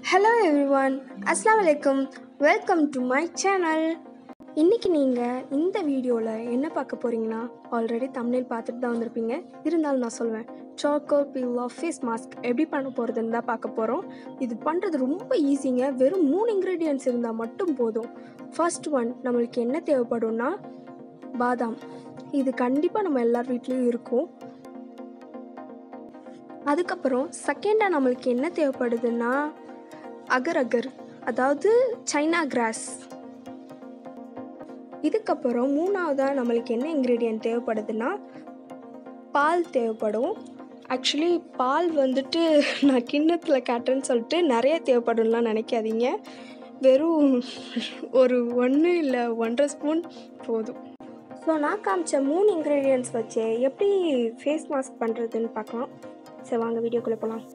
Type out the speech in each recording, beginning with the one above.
hello everyone அஸ்லாம் வலைக்கம் welcome to my channel இன்றைக்கி நீங்கள் இந்த வீடியோவில் என்ன பார்க்க போகிறீங்கன்னா ஆல்ரெடி தமிழில் பார்த்துட்டு தான் வந்திருப்பீங்க இருந்தாலும் நான் சொல்லுவேன் charcoal peel off face mask எப்படி பண்ண போகிறதுன்னு தான் பார்க்க போகிறோம் இது பண்ணுறது ரொம்ப ஈஸிங்க வெறும் மூணு இன்க்ரீடியன்ட்ஸ் இருந்தால் மட்டும் போதும் ஃபர்ஸ்ட் ஒன் நம்மளுக்கு என்ன தேவைப்படும்னா பாதாம் இது கண்டிப்பாக நம்ம எல்லார் வீட்லேயும் இருக்கும் அதுக்கப்புறம் செகண்டாக நம்மளுக்கு என்ன தேவைப்படுதுன்னா அகர் அகர் அதாவது சைனா கிராஸ் இதுக்கப்புறம் மூணாவதாக நம்மளுக்கு என்ன இன்க்ரீடியன்ட் தேவைப்படுதுன்னா பால் தேவைப்படும் ஆக்சுவலி பால் வந்துட்டு நான் கிண்ணத்தில் காட்டுறேன்னு சொல்லிட்டு நிறைய தேவைப்படும்லாம் நினைக்காதீங்க வெறும் ஒரு ஒன்று இல்லை ஒன்றரை ஸ்பூன் போதும் ஸோ நான் காமிச்ச மூணு இன்க்ரீடியன்ட்ஸ் வச்சு எப்படி ஃபேஸ் மாஸ்க் பண்ணுறதுன்னு பார்க்கலாம் சரி வாங்க வீடியோக்குள்ளே போகலாம்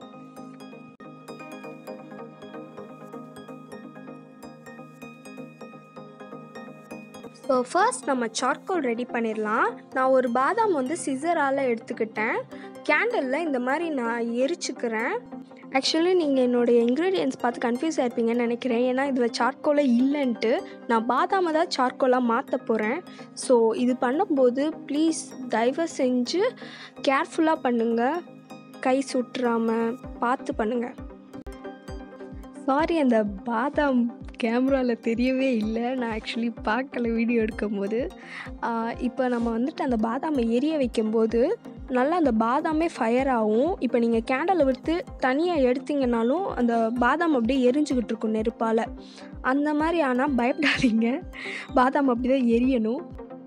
ஸோ ஃபர்ஸ்ட் நம்ம சார்கோல் ரெடி பண்ணிடலாம் நான் ஒரு பாதாம் வந்து சிசரால் எடுத்துக்கிட்டேன் கேண்டலில் இந்த மாதிரி நான் எரிச்சுக்கிறேன் ஆக்சுவலி நீங்கள் என்னுடைய இன்க்ரீடியன்ஸ் பார்த்து கன்ஃபியூஸ் ஆயிருப்பீங்கன்னு நினைக்கிறேன் ஏன்னா இதில் சார்கோலே இல்லைன்ட்டு நான் பாதாமை தான் சார்கோலாக மாற்ற போகிறேன் ஸோ இது பண்ணும்போது ப்ளீஸ் தயவு செஞ்சு கேர்ஃபுல்லாக பண்ணுங்கள் கை சுட்டுறாமல் பார்த்து பண்ணுங்கள் சாரி அந்த பாதாம் கேமராவில் தெரியவே இல்லை நான் ஆக்சுவலி பார்க்கல வீடியோ எடுக்கும்போது இப்போ நம்ம வந்துட்டு அந்த பாதாமை எரிய வைக்கும்போது நல்லா அந்த பாதாமே ஃபயர் ஆகும் இப்போ நீங்கள் கேண்டலை விட்டு தனியாக எடுத்தீங்கனாலும் அந்த பாதாம் அப்படியே எரிஞ்சுக்கிட்டு இருக்கும் நெருப்பால் அந்த மாதிரி ஆனால் பயப்படாதீங்க பாதாம் அப்படி தான் எரியணும்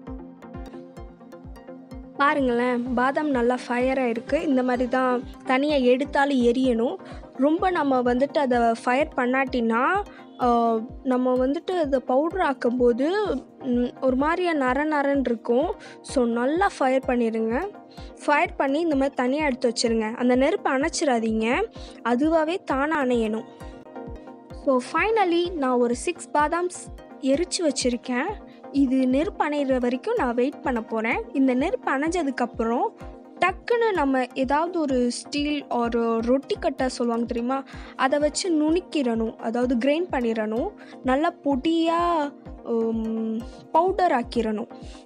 பாருங்களேன் பாதாம் நல்லா ஃபயராக இருக்குது இந்த மாதிரி தான் தனியாக எடுத்தாலும் எரியணும் ரொம்ப நம்ம வந்துட்டு அதை ஃபயர் பண்ணாட்டினா நம்ம வந்துட்டு அதை பவுட்ரு ஆக்கும்போது ஒரு மாதிரியா நர நரன்னு இருக்கும் ஸோ நல்லா ஃபயர் பண்ணிடுங்க ஃபயர் பண்ணி இந்த மாதிரி தனியாக எடுத்து வச்சுருங்க அந்த நெருப்பை அணைச்சிடாதீங்க அதுவாகவே தானாக அணையணும் ஸோ ஃபைனலி நான் ஒரு சிக்ஸ் பாதாம்ஸ் எரித்து வச்சுருக்கேன் இது நெருப்பு அணையிற வரைக்கும் நான் வெயிட் பண்ண போகிறேன் இந்த நெருப்பு அணைஞ்சதுக்கப்புறம் டக்குன்னு நம்ம ஏதாவது ஒரு ஸ்டீல் ஒரு ரொட்டி கட்டை சொல்லுவாங்க தெரியுமா அதை வச்சு நுணுக்கிடணும் அதாவது கிரைண்ட் பண்ணிடணும் நல்லா பொடியாக பவுடர் ஆக்கிடணும்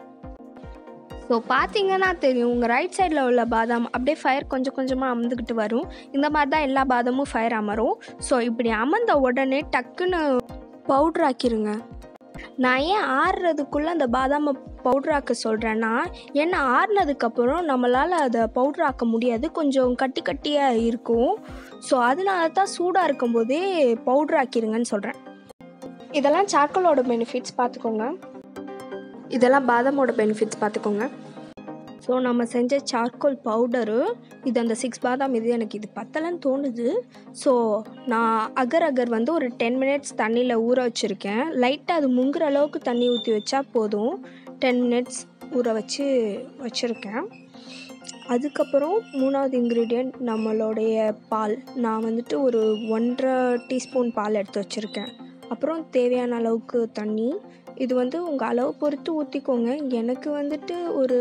ஸோ பார்த்தீங்கன்னா தெரியும் உங்கள் ரைட் சைடில் உள்ள பாதாம் அப்படியே ஃபயர் கொஞ்சம் கொஞ்சமாக அமர்ந்துக்கிட்டு வரும் இந்த மாதிரி தான் எல்லா பாதாமும் ஃபயர் அமரும் ஸோ இப்படி அமர்ந்த உடனே டக்குன்னு பவுட்ரு ஆக்கிருங்க நான் ஏன் ஆறுறதுக்குள்ளே அந்த பாதாமை பவுட்ராக்க சொல்கிறேன்னா ஏன்னா ஆறுனதுக்கப்புறம் நம்மளால் அதை பவுட்ராக்க முடியாது கொஞ்சம் கட்டி கட்டியாக இருக்கும் ஸோ அதனால தான் சூடாக இருக்கும்போதே பவுட்ராக்கிருங்கன்னு சொல்கிறேன் இதெல்லாம் சார்கோலோட பெனிஃபிட்ஸ் பார்த்துக்கோங்க இதெல்லாம் பாதாமோட பெனிஃபிட்ஸ் பார்த்துக்கோங்க ஸோ நம்ம செஞ்ச சார்கோல் பவுடரு இது அந்த சிக்ஸ் பாதாம் இது எனக்கு இது பத்தலைன்னு தோணுது ஸோ நான் அகர் அகர் வந்து ஒரு டென் மினிட்ஸ் தண்ணியில் ஊற வச்சுருக்கேன் லைட்டாக அது முங்குற அளவுக்கு தண்ணி ஊற்றி வச்சா போதும் டென் மினிட்ஸ் ஊற வச்சு வச்சுருக்கேன் அதுக்கப்புறம் மூணாவது இன்க்ரீடியண்ட் நம்மளுடைய பால் நான் வந்துட்டு ஒரு ஒன்றரை டீஸ்பூன் பால் எடுத்து வச்சுருக்கேன் அப்புறம் தேவையான அளவுக்கு தண்ணி இது வந்து உங்கள் அளவு பொறுத்து ஊற்றிக்கோங்க எனக்கு வந்துட்டு ஒரு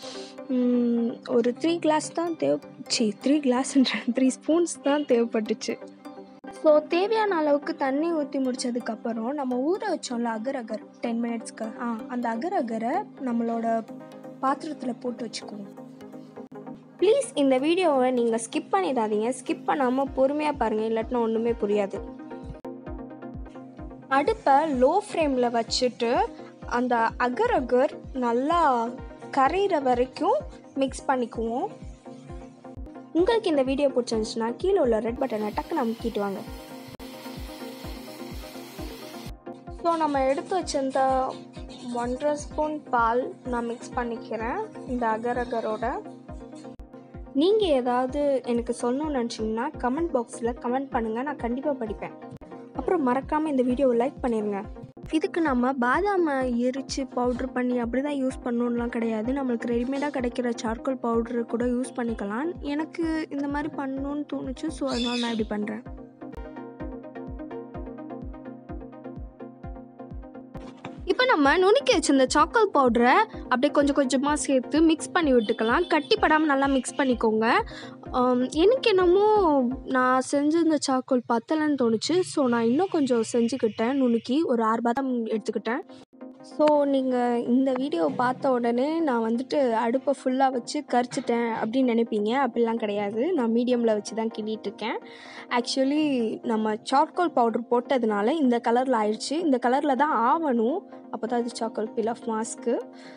ஒரு த்ரீ கிளாஸ் தான் தேவை சி த்ரீ கிளாஸ்ன்ற த்ரீ ஸ்பூன்ஸ் தான் தேவைப்பட்டுச்சு ஸோ தேவையான அளவுக்கு தண்ணி ஊற்றி முடித்ததுக்கப்புறம் நம்ம ஊற வச்சோம்ல அகர் அகர் டென் மினிட்ஸ்க்கு ஆ அந்த அகர் அகரை நம்மளோட பாத்திரத்தில் போட்டு வச்சுக்குவோம் ப்ளீஸ் இந்த வீடியோவை நீங்கள் ஸ்கிப் பண்ணிடாதீங்க ஸ்கிப் பண்ணாமல் பொறுமையாக பாருங்கள் இல்லாட்டினா ஒன்றுமே புரியாது அடுப்பை லோ ஃப்ளேமில் வச்சுட்டு அந்த அகர் அகர் நல்லா கரையிற வரைக்கும் மிக்ஸ் பண்ணிக்குவோம் உங்களுக்கு இந்த வீடியோ பிடிச்சிருந்துச்சுன்னா கீழே உள்ள ரெட் பட்டனை டக்குன்னு அமுக்கிட்டு வாங்க ஸோ நம்ம எடுத்து வச்சிருந்த ஒன்றரை ஸ்பூன் பால் நான் மிக்ஸ் பண்ணிக்கிறேன் இந்த அகர் அகரோட நீங்கள் ஏதாவது எனக்கு சொல்லணும்னு நினச்சிங்கன்னா கமெண்ட் பாக்ஸில் கமெண்ட் பண்ணுங்கள் நான் கண்டிப்பாக படிப்பேன் அப்புறம் மறக்காமல் இந்த வீடியோவை லைக் பண்ணிடுங்க இதுக்கு நம்ம பாதாமை எரித்து பவுட்ரு பண்ணி அப்படி தான் யூஸ் பண்ணணும்லாம் கிடையாது நம்மளுக்கு ரெடிமேடாக கிடைக்கிற சார்கோல் பவுட்ரு கூட யூஸ் பண்ணிக்கலாம் எனக்கு இந்த மாதிரி பண்ணணும்னு தோணுச்சு ஸோ அதனால் நான் இப்படி பண்ணுறேன் இப்போ நம்ம நுணுக்கி வச்சிருந்த சாக்கோல் பவுடரை அப்படியே கொஞ்சம் கொஞ்சமாக சேர்த்து மிக்ஸ் பண்ணி விட்டுக்கலாம் கட்டிப்படாமல் நல்லா மிக்ஸ் பண்ணிக்கோங்க ஆம், எனக்கு என்னமோ நான் செஞ்சிருந்த சாக்கோல் பத்தலைன்னு தோணுச்சு ஸோ நான் இன்னும் கொஞ்சம் செஞ்சுக்கிட்டேன் நுணுக்கி ஒரு ஆறு பாதாம் எடுத்துக்கிட்டேன் ஸோ நீங்கள் இந்த வீடியோவை பார்த்த உடனே நான் வந்துட்டு அடுப்பை ஃபுல்லாக வச்சு கரிச்சிட்டேன் அப்படின்னு நினைப்பீங்க அப்படிலாம் கிடையாது நான் மீடியமில் வச்சு தான் கிண்டிகிட்ருக்கேன் ஆக்சுவலி நம்ம சார்கோல் பவுடர் போட்டதுனால இந்த கலரில் ஆயிடுச்சு இந்த கலரில் தான் ஆவணும் அப்போ தான் இது சார்கோல் பீல் ஆஃப் மாஸ்க்கு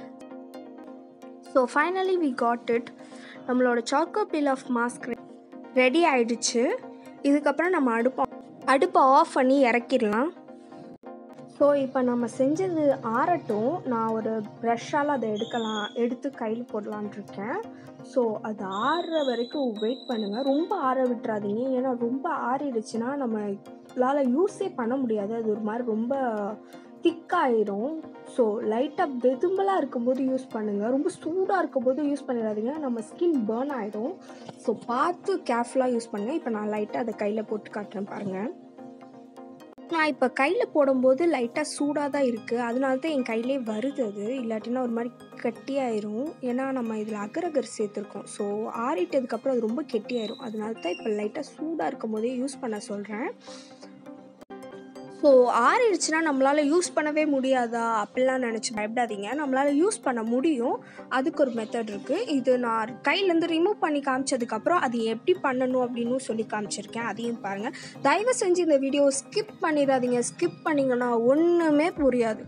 so finally we got it நம்மளோட charcoal peel off mask ready ஆயிடுச்சு இதுக்கப்புறம் நம்ம அடுப்பை அடுப்பை ஆஃப் பண்ணி இறக்கிடலாம் ஸோ இப்போ நம்ம செஞ்சது ஆறட்டும் நான் ஒரு ப்ரஷ்ஷால் அதை எடுக்கலாம் எடுத்து கையில் போடலான் இருக்கேன் ஸோ அது ஆறுற வரைக்கும் வெயிட் பண்ணுங்கள் ரொம்ப ஆற விட்டுறாதீங்க ஏன்னா ரொம்ப ஆறிடுச்சுன்னா நம்மளால் யூஸே பண்ண முடியாது அது ஒரு மாதிரி ரொம்ப திக்காயிரும் ஸோ லைட்டாக வெதும்பலாக இருக்கும்போது யூஸ் பண்ணுங்கள் ரொம்ப சூடாக இருக்கும்போது யூஸ் பண்ணிடாதீங்க நம்ம ஸ்கின் பேர்ன் ஆகிடும் ஸோ பார்த்து கேர்ஃபுல்லாக யூஸ் பண்ணுங்கள் இப்போ நான் லைட்டாக அதை கையில் போட்டு காட்டுறேன் பாருங்கள் நான் இப்போ கையில் போடும்போது லைட்டாக சூடாக தான் இருக்குது அதனால தான் என் கையிலே வருது அது இல்லாட்டினா ஒரு மாதிரி கெட்டியாயிரும் ஏன்னா நம்ம இதில் அகரகர் சேர்த்துருக்கோம் ஸோ ஆறிட்டதுக்கப்புறம் அது ரொம்ப கெட்டியாயிரும் அதனால தான் இப்போ லைட்டாக சூடாக இருக்கும் போதே யூஸ் பண்ண சொல்கிறேன் ஸோ ஆறிடுச்சுன்னா நம்மளால் யூஸ் பண்ணவே முடியாதா அப்படிலாம் நினச்சி பயப்படாதீங்க நம்மளால் யூஸ் பண்ண முடியும் அதுக்கு ஒரு மெத்தட் இருக்குது இது நான் கையிலேருந்து ரிமூவ் பண்ணி காமிச்சதுக்கப்புறம் அது எப்படி பண்ணணும் அப்படின்னு சொல்லி காமிச்சிருக்கேன் அதையும் பாருங்கள் தயவு செஞ்சு இந்த வீடியோ ஸ்கிப் பண்ணிடாதீங்க ஸ்கிப் பண்ணிங்கன்னா ஒன்றுமே புரியாது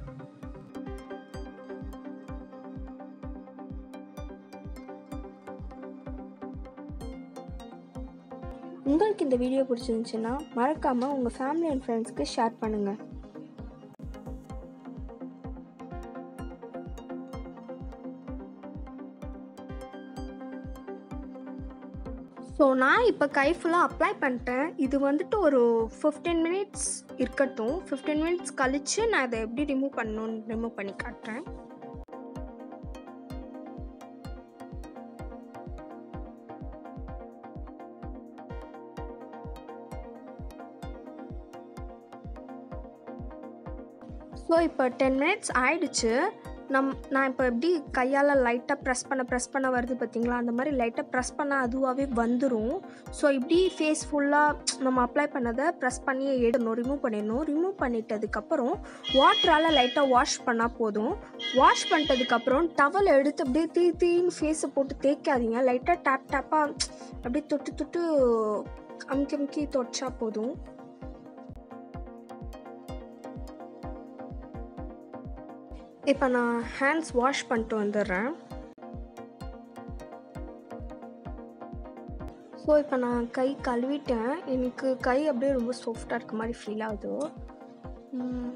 உங்களுக்கு இந்த வீடியோ பிடிச்சிருந்துச்சுன்னா மறக்காமல் உங்கள் ஃபேமிலி அண்ட் ஃப்ரெண்ட்ஸ்க்கு ஷேர் பண்ணுங்கள் ஸோ நான் இப்போ கை ஃபுல்லாக அப்ளை பண்ணிட்டேன் இது வந்துட்டு ஒரு ஃபிஃப்டீன் மினிட்ஸ் இருக்கட்டும் ஃபிஃப்டீன் மினிட்ஸ் கழித்து நான் இதை எப்படி ரிமூவ் பண்ணணும்னு ரிமூவ் பண்ணி காட்டுறேன் ஸோ இப்போ டென் மினிட்ஸ் ஆயிடுச்சு நம் நான் இப்போ எப்படி கையால் லைட்டாக ப்ரெஸ் பண்ண ப்ரெஸ் பண்ண வருது பார்த்தீங்களா அந்த மாதிரி லைட்டாக ப்ரெஸ் பண்ணால் அதுவாகவே வந்துடும் ஸோ இப்படி ஃபேஸ் ஃபுல்லாக நம்ம அப்ளை பண்ணதை ப்ரெஸ் பண்ணி எடுக்கணும் ரிமூவ் பண்ணிடணும் ரிமூவ் பண்ணிட்டதுக்கப்புறம் வாட்டரால் லைட்டாக வாஷ் பண்ணால் போதும் வாஷ் பண்ணிட்டதுக்கப்புறம் டவல் எடுத்து அப்படியே தீ தீன்னு ஃபேஸை போட்டு தேய்க்காதீங்க லைட்டாக டேப் டேப்பாக அப்படியே தொட்டு தொட்டு அமுக்கி அமுக்கி தொடைச்சா போதும் இப்போ நான் ஹேண்ட்ஸ் வாஷ் பண்ணிட்டு வந்துடுறேன் ஸோ இப்போ நான் கை கழுவிட்டேன் எனக்கு கை அப்படியே ரொம்ப சாஃப்டாக இருக்க மாதிரி ஃபீல் ஆகுது உம்,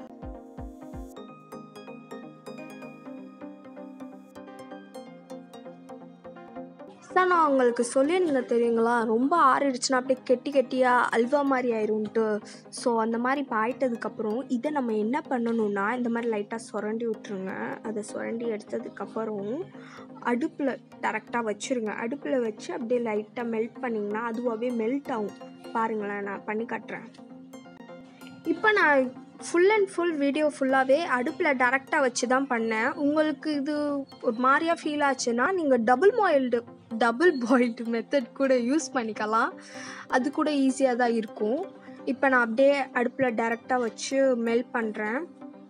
சார் நான் உங்களுக்கு சொல்லியிருந்தேன் தெரியுங்களா ரொம்ப ஆறிடுச்சுன்னா அப்படியே கெட்டி கெட்டியாக அல்வா மாதிரி ஆயிரும்ன்ட்டு ஸோ அந்த மாதிரி இப்போ ஆயிட்டதுக்கப்புறம் இதை நம்ம என்ன பண்ணணும்னா இந்த மாதிரி லைட்டாக சுரண்டி விட்ருங்க அதை சுரண்டி எடுத்ததுக்கப்புறம் அடுப்பில் டேரெக்டாக வச்சுருங்க அடுப்பில் வச்சு அப்படியே லைட்டாக மெல்ட் பண்ணிங்கன்னா அதுவாகவே மெல்ட் ஆகும் பாருங்களேன் நான் பண்ணி காட்டுறேன் இப்போ நான் ஃபுல் அண்ட் ஃபுல் வீடியோ ஃபுல்லாகவே அடுப்பில் டேரெக்டாக வச்சு தான் பண்ணேன் உங்களுக்கு இது ஒரு மாதிரியா ஃபீல் ஆச்சுன்னா நீங்கள் double boiled double boiled method கூட யூஸ் பண்ணிக்கலாம் அது கூட ஈஸியாக தான் இருக்கும் இப்போ நான் அப்படியே அடுப்பில் டேரெக்டாக வச்சு மெல் பண்ணுறேன்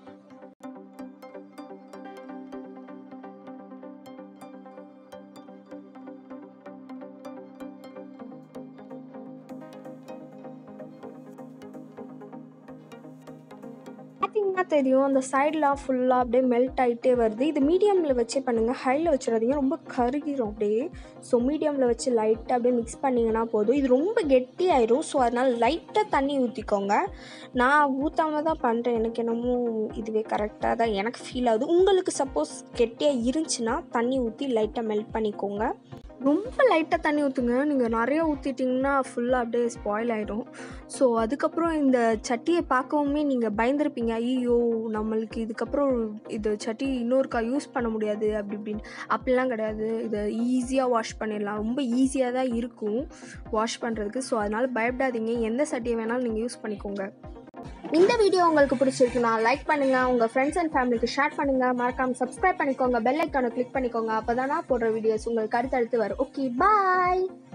பார்த்தீங்கன்னா தெரியும் அந்த சைடெலாம் ஃபுல்லாக அப்படியே மெல்ட் ஆகிட்டே வருது இது மீடியமில் வச்சே பண்ணுங்கள் ஹையில் வச்சிடாதீங்க ரொம்ப கருகிரும் அப்படியே ஸோ மீடியமில் வச்சு லைட்டாக அப்படியே மிக்ஸ் பண்ணிங்கன்னா போதும் இது ரொம்ப கெட்டியாயிரும் ஸோ அதனால் லைட்டாக தண்ணி ஊற்றிக்கோங்க நான் ஊற்றாம தான் பண்ணுறேன் எனக்கு என்னமோ இதுவே கரெக்டாக தான் எனக்கு ஃபீல் ஆகுது உங்களுக்கு சப்போஸ் கெட்டியாக இருந்துச்சுன்னா தண்ணி ஊற்றி லைட்டாக மெல்ட் பண்ணிக்கோங்க ரொம்ப லைட்டாக தண்ணி ஊற்றுங்க நீங்கள் நிறைய ஊற்றிட்டிங்கன்னா ஃபுல்லாக அப்படியே ஸ்பாயில் ஆகிடும் ஸோ அதுக்கப்புறம் இந்த சட்டியை பார்க்கவுமே நீங்கள் பயந்துருப்பீங்க ஐயோ நம்மளுக்கு இதுக்கப்புறம் இது சட்டி இன்னொருக்கா யூஸ் பண்ண முடியாது அப்படி இப்படின்னு அப்படிலாம் கிடையாது இதை ஈஸியாக வாஷ் பண்ணிடலாம் ரொம்ப ஈஸியாக தான் இருக்கும் வாஷ் பண்ணுறதுக்கு ஸோ அதனால் பயப்படாதீங்க எந்த சட்டியை வேணாலும் நீங்கள் யூஸ் பண்ணிக்கோங்க இந்த வீடியோ உங்களுக்கு பிடிச்சிருக்குன்னா லைக் பண்ணுங்கள் உங்கள் ஃப்ரெண்ட்ஸ் அண்ட் ஃபேமிலிக்கு ஷேர் பண்ணுங்கள் மறக்காமல் சப்ஸ்கிரைப் பண்ணிக்கோங்க பெல் ஐக்கானை கிளிக் பண்ணிக்கோங்க அப்போ தான் நான் போடுற வீடியோஸ் உங்களுக்கு அடுத்தடுத்து வரும் ஓகே பாய்